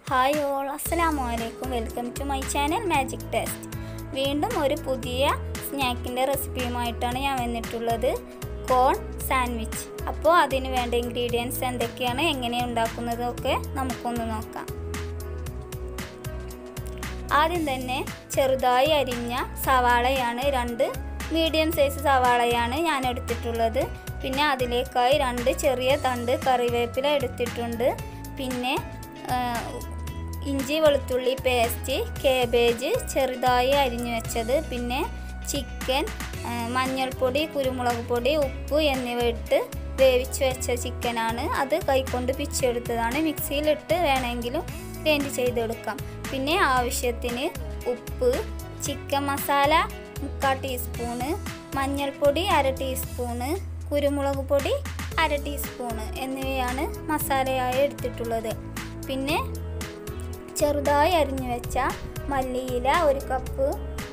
hi all അസ്സലാമു അലൈക്കും welcome to my channel magic taste വീണ്ടും ഒരു പുതിയ സ്നാക്കിൻ്റെ റെസിപ്പിയുമായിട്ടാണ് ഞാൻ വന്നിട്ടുള്ളത് കോൺ സാൻഡ്വിച്ച് അപ്പോൾ അതിന് വേണ്ട ഇൻഗ്രീഡിയൻസ് എന്തൊക്കെയാണ് എങ്ങനെ ഉണ്ടാക്കുന്നതൊക്കെ നമുക്കൊന്ന് നോക്കാം ആദ്യം തന്നെ ചെറുതായി അരിഞ്ഞ സവാളയാണ് രണ്ട് മീഡിയം സൈസ് സവാളയാണ് ഞാൻ എടുത്തിട്ടുള്ളത് പിന്നെ അതിലേക്കായി രണ്ട് ചെറിയ തണ്ട് കറിവേപ്പില എടുത്തിട്ടുണ്ട് പിന്നെ ആ, ഇഞ്ചി വെളുത്തുള്ളി പേസ്റ്റ് കേബേജ് ചെറുതായി അരിഞ്ഞു വെച്ചത് പിന്നെ ചിക്കൻ ആ, മഞ്ഞൾപ്പൊടി കുരുമുളക് പൊടി ഉപ്പ് എന്നിവ ഇട്ട് വേവിച്ച് വെച്ച ചിക്കനാണ് അത് കൈകൊണ്ട് പിച്ചെടുത്തതാണ് മിക്സിയിലിട്ട് വേണമെങ്കിലും ഗ്രൈൻഡ് ചെയ്തെടുക്കാം പിന്നെ ആവശ്യത്തിന് ഉപ്പ് ചിക്കൻ മസാല മുക്കാൽ ടീസ്പൂണ് മഞ്ഞൾപ്പൊടി അര ടീസ്പൂണ് കുരുമുളക് പൊടി അര ടീസ്പൂണ് എന്നിവയാണ് മസാലയായി എടുത്തിട്ടുള്ളത് പിന്നെ ചെറുതായി അരിഞ്ഞു വെച്ച മല്ലിയില ഒരു കപ്പ്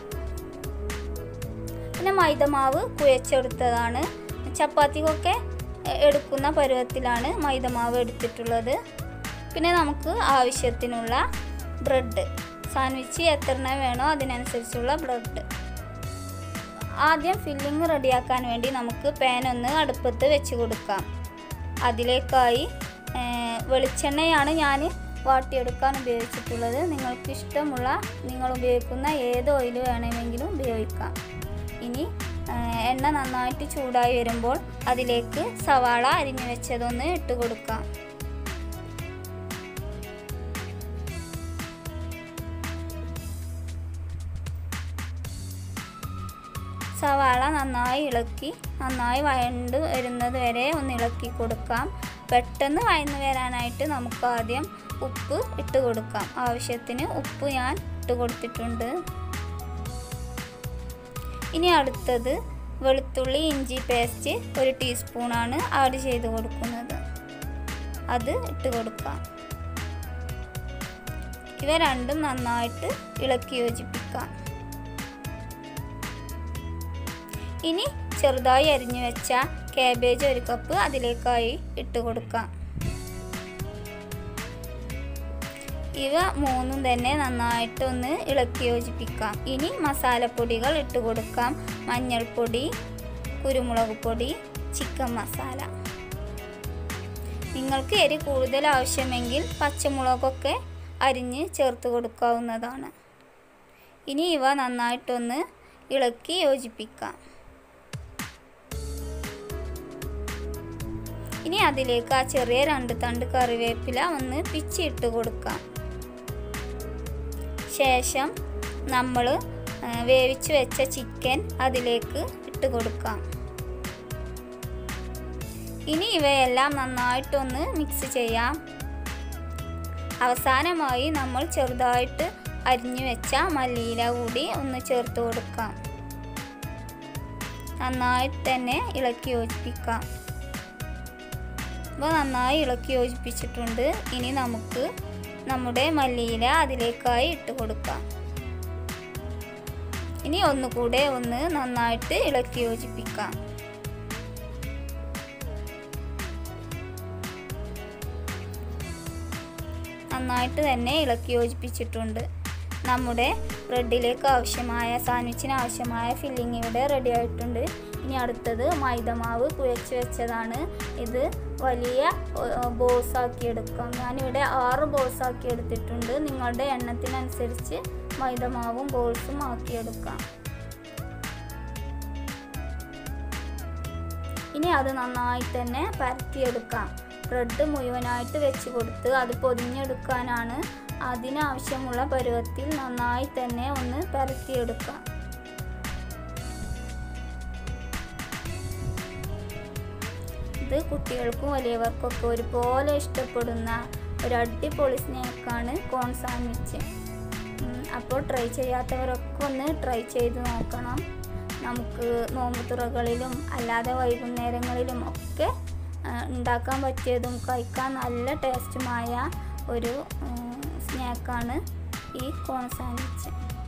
പിന്നെ മൈദമാവ് കുഴച്ചെടുത്തതാണ് ചപ്പാത്തിക്കൊക്കെ എ- എടുക്കുന്ന പരുവത്തിലാണ് മൈദമാവ് എടുത്തിട്ടുള്ളത് പിന്നെ നമുക്ക് ആവശ്യത്തിനുള്ള ബ്രെഡ് സാൻഡ്വിച്ച് എത്ര എണ്ണം വേണോ അതിനനുസരിച്ചുള്ള ബ്രെഡ് ആദ്യം ഫില്ലിങ് റെഡിയാക്കാൻ വേണ്ടി നമുക്ക് പാൻ ഒന്ന് അടുപ്പത്ത് വെച്ച് കൊടുക്കാം അതിലേക്കായി ഏ, വെളിച്ചെണ്ണയാണ് ഞാൻ വാട്ടിയെടുക്കാൻ ഉപയോഗിച്ചിട്ടുള്ളത് നിങ്ങൾക്ക് ഇഷ്ടമുള്ള നിങ്ങൾ ഉപയോഗിക്കുന്ന ഏത് ഓയിൽ വേണമെങ്കിലും ഉപയോഗിക്കാം ഇനി ഏ, എണ്ണ നന്നായിട്ട് ചൂടായി വരുമ്പോൾ അതിലേക്ക് സവാള അരിഞ്ഞു വെച്ചതൊന്ന് ഇട്ട് കൊടുക്കാം സവാള നന്നായി ഇളക്കി നന്നായി വഴണ്ട് വരുന്നത് വരെ ഒന്ന് ഇളക്കി കൊടുക്കാം പെട്ടെന്ന് വഴന്ന് വരാനായിട്ട് നമുക്ക് ആദ്യം ഉപ്പ് ഇട്ട് കൊടുക്കാം ആവശ്യത്തിന് ഉപ്പ് ഞാൻ ഇട്ട് കൊടുത്തിട്ടുണ്ട് ഇനി അടുത്തത് വെളുത്തുള്ളി ഇഞ്ചി പേസ്റ്റ് ഒരു ടീസ്പൂണാണ് ആഡ് ചെയ്ത് കൊടുക്കുന്നത് അത് ഇട്ട് കൊടുക്കാം ഇവ രണ്ടും നന്നായിട്ട് ഇളക്കി യോജിപ്പിക്കാം ഇനി ചെറുതായി അരിഞ്ഞു വെച്ച കാബേജ് ഒരു കപ്പ് അതിലേക്കായി ഇട്ട് കൊടുക്കാം ഇവ മൂന്നും തന്നെ നന്നായിട്ട് ഒന്ന് ഇളക്കി യോജിപ്പിക്കാം ഇനി മസാലപ്പൊടികൾ ഇട്ട് കൊടുക്കാം മഞ്ഞൾപ്പൊടി കുരുമുളക് പൊടി ചിക്കൻ മസാല നിങ്ങൾക്ക് എരി കൂടുതൽ ആവശ്യമെങ്കിൽ പച്ചമുളകൊക്കെ അരിഞ്ഞ് ചേർത്ത് കൊടുക്കാവുന്നതാണ് ഇനി ഇവ നന്നായിട്ടൊന്ന് ഇളക്കി യോജിപ്പിക്കാം ഇനി അതിലേക്ക് ആ ചെറിയ രണ്ട് തണ്ട് കറിവേപ്പില ഒന്ന് പിച്ചിട്ട് കൊടുക്കാം ശേഷം നമ്മൾ വേവിച്ച് വെച്ച ചിക്കൻ അതിലേക്ക് ഇട്ട് കൊടുക്കാം ഇനി ഇവയെല്ലാം നന്നായിട്ടൊന്ന് മിക്സ് ചെയ്യാം അവസാനമായി നമ്മൾ ചെറുതായിട്ട് അരിഞ്ഞു വെച്ച മല്ലിയില കൂടി ഒന്ന് ചേർത്ത് കൊടുക്കാം നന്നായിട്ട് തന്നെ ഇളക്കി യോജിപ്പിക്കാം അപ്പോൾ നന്നായി ഇളക്കി യോജിപ്പിച്ചിട്ടുണ്ട് ഇനി നമുക്ക് നമ്മുടെ മല്ലിയില അതിലേക്കായി ഇട്ട് കൊടുക്കാം ഇനി ഒന്നുകൂടെ ഒന്ന് നന്നായിട്ട് ഇളക്കി യോജിപ്പിക്കാം നന്നായിട്ട് തന്നെ ഇളക്കി യോജിപ്പിച്ചിട്ടുണ്ട് നമ്മുടെ ബ്രെഡിലേക്ക് ആവശ്യമായ സാൻഡ്വിച്ചിന് ആവശ്യമായ ഫില്ലിംഗ് ഇവിടെ റെഡി ആയിട്ടുണ്ട് ഇനി അടുത്തത് മൈദമാവ് കുഴച്ച് വെച്ചതാണ് ഇത് വലിയ ബോൾസ് ആക്കി എടുക്കാം ഞാനിവിടെ ആറ് ബോൾസ് ആക്കി എടുത്തിട്ടുണ്ട് നിങ്ങളുടെ എണ്ണത്തിനനുസരിച്ച് മൈദമാവും ബോൾസും ആക്കിയെടുക്കാം ഇനി അത് നന്നായി തന്നെ പരത്തിയെടുക്കാം ബ്രെഡ് മുഴുവനായിട്ട് വെച്ച് കൊടുത്ത് അത് പൊതിഞ്ഞെടുക്കാനാണ് അതിനാവശ്യമുള്ള പരുവത്തിൽ നന്നായി തന്നെ ഒന്ന് പരത്തിയെടുക്കാം ഇത് കുട്ടികൾക്കും വലിയവർക്കൊക്കെ ഒരുപോലെ ഇഷ്ടപ്പെടുന്ന ഒരു അടിപൊളി സ്നാക്കാണ് കോൺ സാൻഡ്വിച്ച് ഉം, അപ്പോൾ ട്രൈ ചെയ്യാത്തവരൊക്കെ ഒന്ന് ട്രൈ ചെയ്ത് നോക്കണം നമുക്ക് നോമ്പുതുറകളിലും അല്ലാതെ വൈകുന്നേരങ്ങളിലും ഒക്കെ ആ, ഉണ്ടാക്കാൻ പറ്റിയതും കഴിക്കാൻ നല്ല ടേസ്റ്റുമായ ഒരു സ്നാക്കാണ് ഈ കോൺ സാൻഡ്വിച്ച്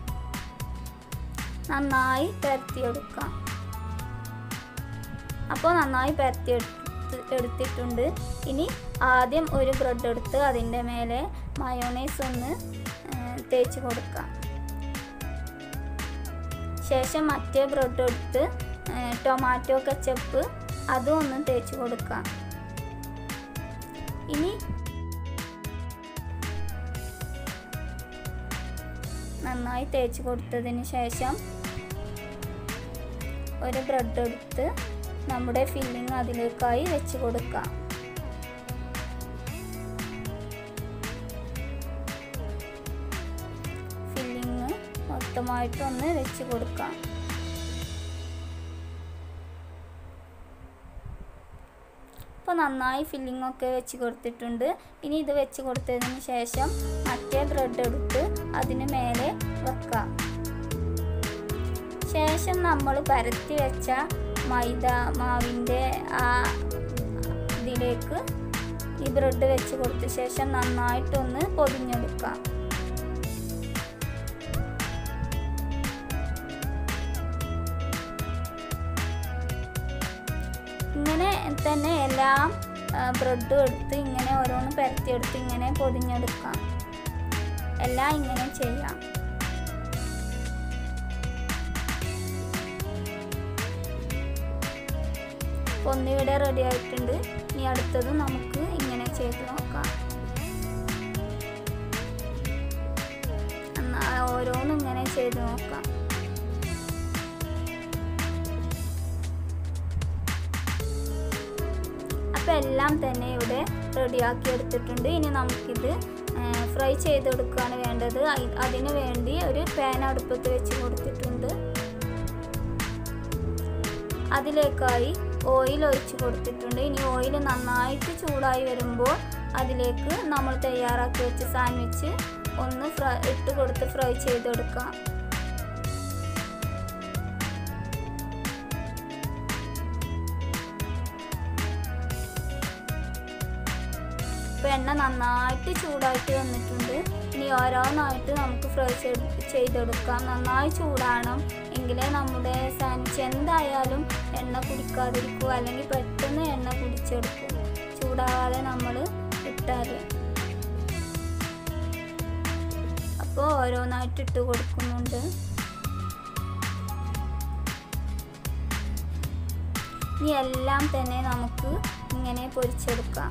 നന്നായി പരത്തിയെടുക്കാം അപ്പോൾ നന്നായി പരത്തി എടുത്ത് എടുത്തിട്ടുണ്ട് ഇനി ആദ്യം ഒരു ബ്രെഡ് എടുത്ത് അതിൻ്റെ മേലെ മയോണൈസ് ഒന്ന് തേച്ച് കൊടുക്കാം ശേഷം മറ്റേ ബ്രെഡ് എടുത്ത് ടൊമാറ്റോ കച്ചപ്പ് അതും ഒന്ന് തേച്ച് കൊടുക്കാം ഇനി നന്നായി തേച്ച് കൊടുത്തതിന് ശേഷം ഒരു ബ്രെഡ് എടുത്ത് നമ്മുടെ ഫില്ലിങ് അതിലേക്കായി വെച്ച് കൊടുക്കാം ഫില്ലിങ് മൊത്തമായിട്ടൊന്ന് വെച്ച് കൊടുക്കാം ഇപ്പോൾ നന്നായി ഫില്ലിംഗ് ഒക്കെ വെച്ച് കൊടുത്തിട്ടുണ്ട് ഇനി ഇത് വെച്ച് കൊടുത്തതിന് ശേഷം മറ്റേ ബ്രെഡ് എടുത്ത് അതിന് മേലെ വെക്കാം ശേഷം നമ്മൾ പരത്തി വെച്ച മൈദ മാവിൻ്റെ ആ ഇതിലേക്ക് ഈ ബ്രെഡ് വെച്ച് കൊടുത്ത ശേഷം നന്നായിട്ടൊന്ന് പൊതിഞ്ഞെടുക്കാം ഇങ്ങനെ തന്നെ എല്ലാം ബ്രെഡും എടുത്ത് ഇങ്ങനെ ഓരോന്ന് പരത്തിയെടുത്ത് ഇങ്ങനെ പൊതിഞ്ഞെടുക്കാം എല്ലാം ഇങ്ങനെ ചെയ്യാം ഒന്നിവിടെ റെഡി ആയിട്ടുണ്ട് ഇനി അടുത്തത് നമുക്ക് ഇങ്ങനെ ചെയ്ത് നോക്കാം എന്നാ ഓരോന്നും ഇങ്ങനെ ചെയ്ത് നോക്കാം അപ്പോൾ എല്ലാം തന്നെ ഇവിടെ റെഡിയാക്കി എടുത്തിട്ടുണ്ട് ഇനി നമുക്കിത് ഫ്രൈ ചെയ്തെടുക്കുകയാണ് വേണ്ടത് അതിന് വേണ്ടി ഒരു പാൻ അടുപ്പത്ത് വെച്ച് കൊടുത്തിട്ടുണ്ട് അതിലേക്കായി ഓയിൽ ഒഴിച്ച് കൊടുത്തിട്ടുണ്ട് ഇനി ഓയിൽ നന്നായിട്ട് ചൂടായി വരുമ്പോൾ അതിലേക്ക് നമ്മൾ തയ്യാറാക്കി വെച്ച സാൻഡ്വിച്ച് ഒന്ന് ഫ്രൈ ഇട്ട് കൊടുത്ത് ഫ്രൈ ചെയ്തെടുക്കാം ഇപ്പോൾ എണ്ണ നന്നായിട്ട് ചൂടായിട്ട് വന്നിട്ടുണ്ട് ഇനി ഓരോന്നായിട്ട് നമുക്ക് ഫ്രൈ ചെയ്തെടുക്കാം നന്നായി ചൂടാണം എങ്കിലേ നമ്മുടെ സാൻഡ്വിച്ച് എന്തായാലും എണ്ണ കുടിക്കാതിരിക്കുക അല്ലെങ്കിൽ പെട്ടെന്ന് എണ്ണ കുടിച്ചെടുക്കും ചൂടാവാതെ നമ്മൾ ഇട്ടാൽ അപ്പോൾ ഓരോന്നായിട്ട് ഇട്ട് കൊടുക്കുന്നുണ്ട് ഇനി എല്ലാം തന്നെ നമുക്ക് ഇങ്ങനെ പൊരിച്ചെടുക്കാം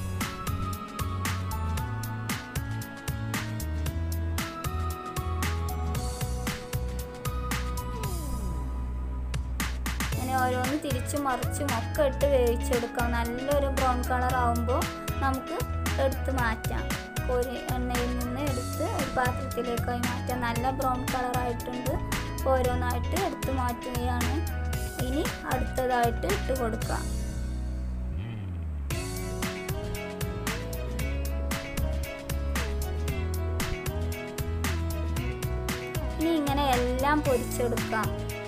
ഇങ്ങനെ ഓരോന്ന് തിരിച്ചും മറിച്ചും ഒക്കെ ഇട്ട് വേവിച്ചെടുക്കാം നല്ലൊരു ബ്രൗൺ കളർ ആവുമ്പോൾ നമുക്ക് എടുത്ത് മാറ്റാം കോരി എണ്ണയിൽ നിന്ന് എടുത്ത് ഒരു പാത്രത്തിലേക്കായി മാറ്റാം നല്ല ബ്രൗൺ കളർ ആയിട്ടുണ്ട് ഓരോന്നായിട്ട് എടുത്ത് മാറ്റുകയാണ് ഇനി അടുത്തതായിട്ട് ഇട്ട് കൊടുക്കാം ഇനി ഇങ്ങനെ എല്ലാം പൊരിച്ചെടുക്കാം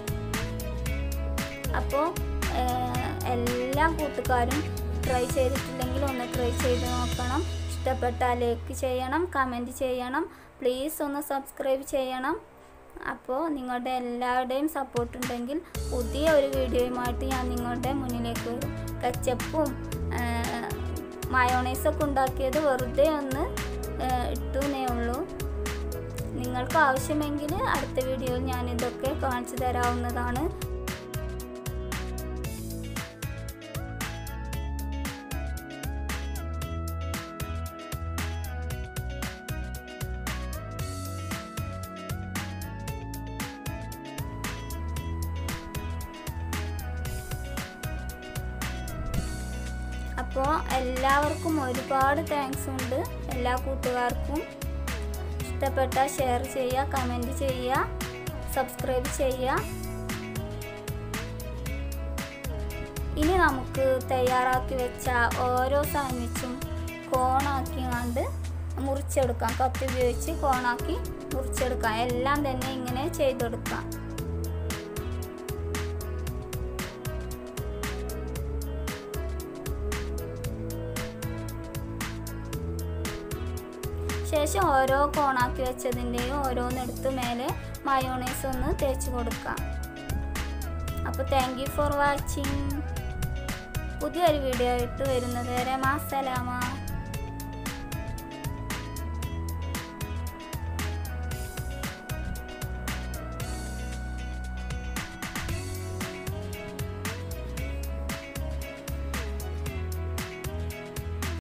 അപ്പോൾ എല്ലാ കൂട്ടുകാരും ട്രൈ ചെയ്തിട്ടില്ലെങ്കിൽ ഒന്ന് ട്രൈ ചെയ്ത് നോക്കണം ഇഷ്ടപ്പെട്ടാൽ ലൈക്ക് ചെയ്യണം കമൻറ്റ് ചെയ്യണം പ്ലീസ് ഒന്ന് സബ്സ്ക്രൈബ് ചെയ്യണം അപ്പോൾ നിങ്ങളുടെ എല്ലാവരുടെയും സപ്പോർട്ട് ഉണ്ടെങ്കിൽ പുതിയ ഒരു വീഡിയോയുമായിട്ട് ഞാൻ നിങ്ങളുടെ മുന്നിലേക്ക് വരും കച്ചപ്പും മയോണൈസൊക്കെ ഉണ്ടാക്കിയത് വെറുതെ ഒന്ന് ഇട്ടുന്നേ ഉള്ളൂ നിങ്ങൾക്ക് ആവശ്യമെങ്കിൽ അടുത്ത വീഡിയോയിൽ ഞാനിതൊക്കെ കാണിച്ചു തരാവുന്നതാണ് അപ്പോൾ എല്ലാവർക്കും ഒരുപാട് താങ്ക്സ് ഉണ്ട് എല്ലാ കൂട്ടുകാർക്കും ഇഷ്ടപ്പെട്ട ഷെയർ ചെയ്യുക കമൻറ്റ് ചെയ്യുക സബ്സ്ക്രൈബ് ചെയ്യുക ഇനി നമുക്ക് തയ്യാറാക്കി വെച്ച ഓരോ സാൻഡ്വിച്ചും കോണാക്കി കണ്ട് മുറിച്ചെടുക്കാം കത്തി ഉപയോഗിച്ച് കോണാക്കി മുറിച്ചെടുക്കാം എല്ലാം തന്നെ ഇങ്ങനെ ചെയ്തെടുക്കാം ശേഷം ഓരോ കോണാക്കി വെച്ചതിൻ്റെയും ഓരോന്നെടുത്ത് മേലെ മയോണൈസ് ഒന്ന് തേച്ച് കൊടുക്കാം അപ്പോൾ താങ്ക് യു ഫോർ വാച്ചിങ് പുതിയൊരു വീഡിയോ ആയിട്ട് വരുന്നത് വരെ മാസലാമ